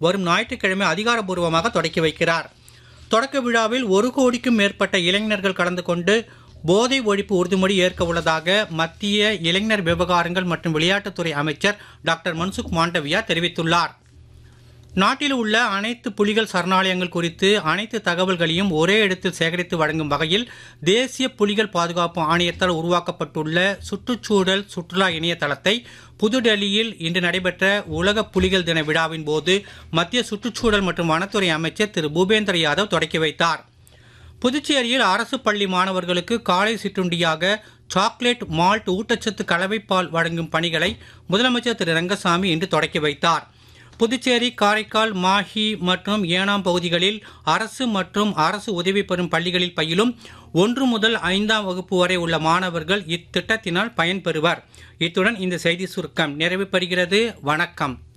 வரும் ஞாயிற்றுக்கிழமை அதிகாரப்பூர்வமாக தொடக்கி வைக்கிறார் தொடக்க விழாவில் ஒரு கோடிக்கும் மேற்பட்ட இளைஞர்கள் கலந்து கொண்டு போதை ஒழிப்பு உறுதிமொழி ஏற்க உள்ளதாக மத்திய இளைஞர் விவகாரங்கள் மற்றும் விளையாட்டுத்துறை அமைச்சர் டாக்டர் மன்சுக் மாண்டவியா தெரிவித்துள்ளார் நாட்டில் உள்ள அனைத்து புலிகள் சரணாலயங்கள் குறித்து அனைத்து தகவல்களையும் ஒரே இடத்தில் சேகரித்து வழங்கும் வகையில் தேசிய புலிகள் பாதுகாப்பு ஆணையத்தால் உருவாக்கப்பட்டுள்ள சுற்றுச்சூழல் சுற்றுலா இணையதளத்தை புதுடெல்லியில் இன்று நடைபெற்ற உலக புலிகள் தின விழாவின் போது மத்திய சுற்றுச்சூழல் மற்றும் வனத்துறை அமைச்சர் திரு பூபேந்திர யாதவ் தொடக்கி வைத்தார் புதுச்சேரியில் அரசு பள்ளி மாணவர்களுக்கு காலை சிற்றுண்டியாக சாக்லேட் மால்ட் ஊட்டச்சத்து கலவைப்பால் வழங்கும் பணிகளை முதலமைச்சர் திரு ரங்கசாமி இன்று தொடக்கி வைத்தார் புதுச்சேரி காரைக்கால் மாஹி மற்றும் ஏனாம் பகுதிகளில் அரசு மற்றும் அரசு உதவி பெறும் பள்ளிகளில் பயிலும் ஒன்று முதல் ஐந்தாம் வகுப்பு வரை உள்ள மாணவர்கள் இத்திட்டத்தினால் பயன்பெறுவர் இத்துடன் இந்த செய்தி சுருக்கம் நிறைவு பெறுகிறது வணக்கம்